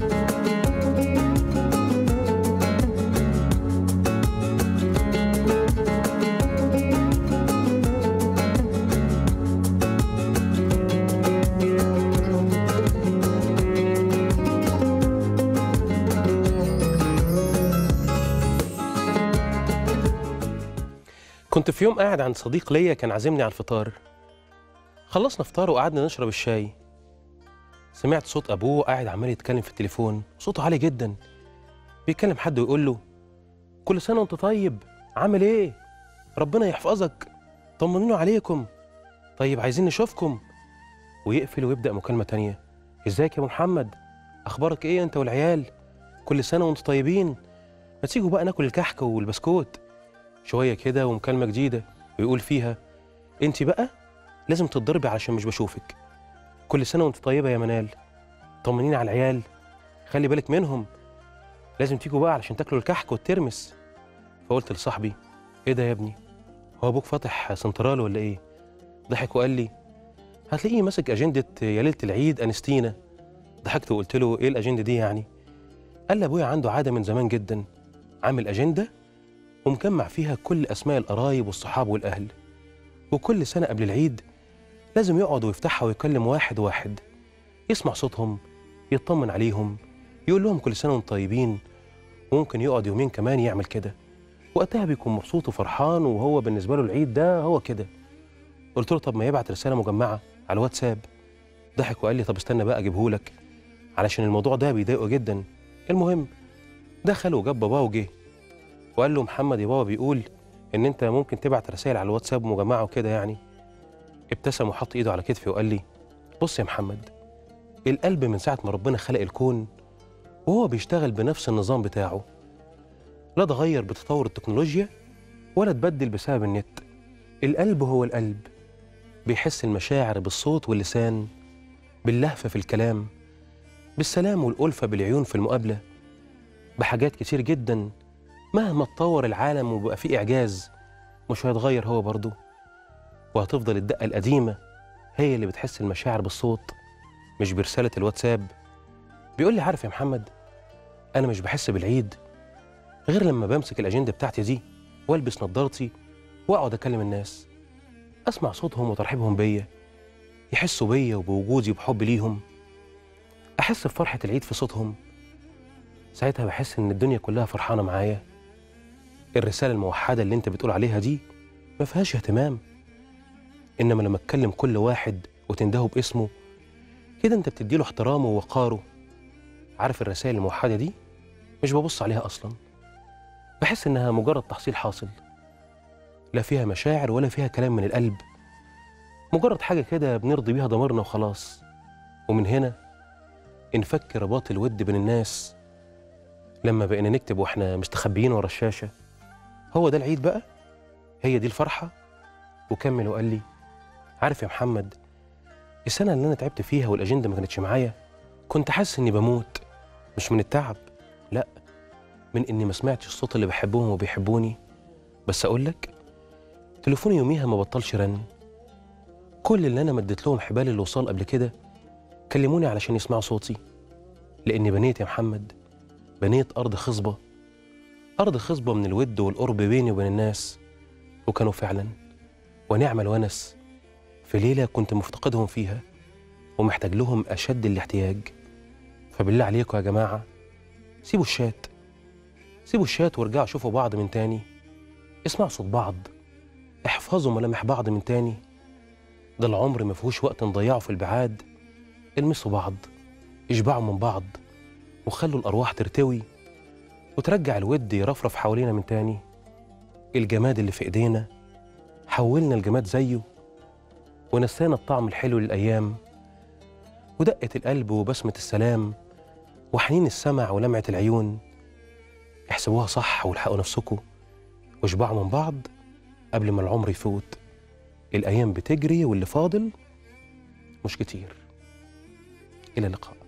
كنت في يوم قاعد عند صديق ليا كان عازمني على الفطار خلصنا فطار وقعدنا نشرب الشاي سمعت صوت ابوه قاعد عمال يتكلم في التليفون صوته عالي جدا بيكلم حد ويقول له كل سنه وانت طيب عامل ايه ربنا يحفظك طمنينوا عليكم طيب عايزين نشوفكم ويقفل ويبدا مكالمه تانية ازيك يا ابو محمد اخبارك ايه انت والعيال كل سنه وانتم طيبين ما تيجوا بقى ناكل الكحك والبسكوت شويه كده ومكالمه جديده ويقول فيها انت بقى لازم تتضربي علشان مش بشوفك كل سنه وانت طيبه يا منال طمنيني على العيال خلي بالك منهم لازم تيجوا بقى علشان تاكلوا الكحك والترمس فقلت لصاحبي ايه ده يا ابني هو ابوك فاتح سنترال ولا ايه ضحك وقال لي هتلاقيه ماسك اجنده يا ليله العيد انستينا ضحكت وقلت له ايه الاجنده دي يعني قال لي ابويا عنده عاده من زمان جدا عامل اجنده ومجمع فيها كل اسماء القرايب والصحاب والاهل وكل سنه قبل العيد لازم يقعد ويفتحها ويكلم واحد واحد يسمع صوتهم يطمن عليهم يقول لهم كل سنه وانتم طيبين وممكن يقعد يومين كمان يعمل كده وقتها بيكون مبسوط وفرحان وهو بالنسبه له العيد ده هو كده قلت له طب ما يبعت رساله مجمعه على الواتساب ضحك وقال لي طب استنى بقى اجيبهولك علشان الموضوع ده بيضايقه جدا المهم دخل وجاب باباه وجه وقال له محمد يا بابا بيقول ان انت ممكن تبعت رسائل على الواتساب مجمعه وكده يعني ابتسم وحط ايده على كتفي وقال لي بص يا محمد القلب من ساعه ما ربنا خلق الكون وهو بيشتغل بنفس النظام بتاعه لا اتغير بتطور التكنولوجيا ولا اتبدل بسبب النت القلب هو القلب بيحس المشاعر بالصوت واللسان باللهفه في الكلام بالسلام والألفة بالعيون في المقابلة بحاجات كتير جدا مهما اتطور العالم وبقى فيه إعجاز مش هيتغير هو برضه وهتفضل الدقة القديمة هي اللي بتحس المشاعر بالصوت مش برسالة الواتساب بيقول لي عارف يا محمد أنا مش بحس بالعيد غير لما بمسك الأجندة بتاعتي دي والبس نظارتي واقعد اكلم الناس اسمع صوتهم وترحيبهم بيا يحسوا بيا وبوجودي وبحب ليهم احس بفرحه العيد في صوتهم ساعتها بحس ان الدنيا كلها فرحانه معايا الرساله الموحده اللي انت بتقول عليها دي ما فيهاش اهتمام انما لما تكلم كل واحد وتندهه باسمه كده انت بتديله احترامه ووقاره عارف الرسائل الموحده دي مش ببص عليها اصلا بحس انها مجرد تحصيل حاصل لا فيها مشاعر ولا فيها كلام من القلب مجرد حاجة كده بنرضي بيها ضميرنا وخلاص ومن هنا انفك رباط الود بين الناس لما بقينا نكتب واحنا مستخبيين ورا الشاشة هو ده العيد بقى هي دي الفرحة وكمل وقال لي عارف يا محمد السنة اللي أنا تعبت فيها والأجندة ما كانتش معايا كنت حاسس إني بموت مش من التعب لأ من إني ما سمعتش الصوت اللي بحبهم وبيحبوني بس أقول لك تليفوني يوميها ما بطلش رن كل اللي انا مديت لهم حبال الوصال قبل كده كلموني علشان يسمعوا صوتي لاني بنيت يا محمد بنيت ارض خصبه ارض خصبه من الود والقرب بيني وبين الناس وكانوا فعلا ونعم الونس في ليله كنت مفتقدهم فيها ومحتاج لهم اشد الاحتياج فبالله عليكم يا جماعه سيبوا الشات سيبوا الشات وارجعوا شوفوا بعض من تاني اسمعوا صوت بعض احفظوا ملامح بعض من تاني ده العمر ما فيهوش وقت نضيعه في البعاد المسوا بعض اشبعوا من بعض وخلوا الأرواح ترتوي وترجع الود يرفرف حوالينا من تاني الجماد اللي في إيدينا حولنا الجماد زيه ونسانا الطعم الحلو للأيام ودقة القلب وبسمة السلام وحنين السمع ولمعة العيون احسبوها صح والحقوا نفسكم واشبعوا من بعض قبل ما العمر يفوت الأيام بتجري واللي فاضل مش كتير إلى اللقاء